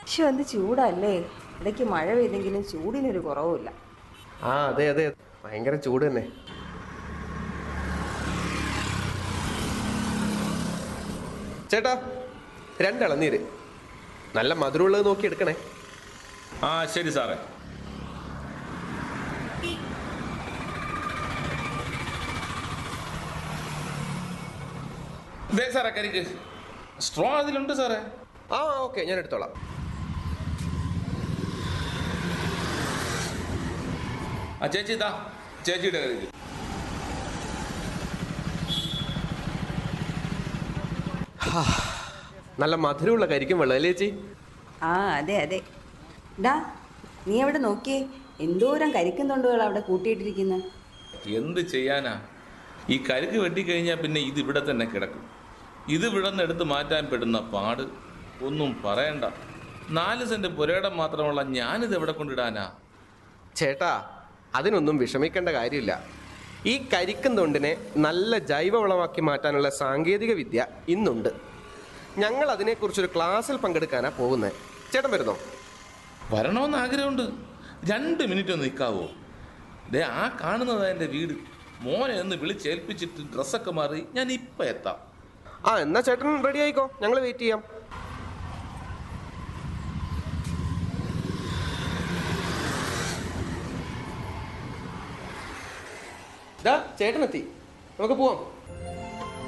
പക്ഷെ എന്ത് ചൂടല്ലേ ഇടയ്ക്ക് മഴ പെയ്തെങ്കിലും ചൂടിനൊരു കുറവുമില്ല ആ അതെ അതെ ഭയങ്കര ചൂട് തന്നെ ചേട്ടാ രണ്ടിളനീര് നല്ല മധുരമുള്ളത് നോക്കി എടുക്കണേ ആ ശരി സാറേ ദേ സാറേ കരിക്ക് സ്ട്രോ അതിലുണ്ട് സാറേ ആ ഓക്കെ ഞാൻ എടുത്തോളാം ആ ചേച്ചി ഇതാ ചേച്ചിയുടെ കരിക്ക് നല്ല മധുരമുള്ള കരിക്കും വെള്ളം അല്ലേ ചേച്ചി ആ അതെ അതെ ഡാ നീ അവിടെ നോക്കിയേ എന്തോരം കരിക്കും തൊണ്ടുകൾ അവിടെ കൂട്ടിയിട്ടിരിക്കുന്നത് എന്ത് ചെയ്യാനാ ഈ കരുക്ക് വെട്ടിക്കഴിഞ്ഞാൽ പിന്നെ ഇത് ഇവിടെ തന്നെ കിടക്കും ഇത് ഇവിടെ നിന്ന് എടുത്ത് മാറ്റാൻ പെടുന്ന പാട് ഒന്നും പറയണ്ട നാല് സെന്റ് പുരയിടം മാത്രമുള്ള ഞാനിത് എവിടെ കൊണ്ടിടാനാ ചേട്ടാ അതിനൊന്നും വിഷമിക്കേണ്ട കാര്യമില്ല ഈ കരിക്കും തൊണ്ടിനെ നല്ല ജൈവവളമാക്കി മാറ്റാനുള്ള സാങ്കേതിക വിദ്യ ഇന്നുണ്ട് ഞങ്ങൾ അതിനെക്കുറിച്ചൊരു ക്ലാസ്സിൽ പങ്കെടുക്കാനാ പോകുന്നത് ചേട്ടൻ വരുന്നോ വരണമെന്ന് ആഗ്രഹമുണ്ട് രണ്ട് മിനിറ്റ് ഒന്ന് നിൽക്കാവോ ദേ ആ കാണുന്നതാ എൻ്റെ വീട് മോനെ ഒന്ന് വിളിച്ചേൽപ്പിച്ചിട്ട് ഡ്രസ്സൊക്കെ മാറി ഞാൻ ഇപ്പം എത്താം ആ എന്നാ ചേട്ടൻ റെഡി ആയിക്കോ ഞങ്ങൾ വെയിറ്റ് ചെയ്യാം ദാ ചേട്ടനെത്തി നമുക്ക് പോവാം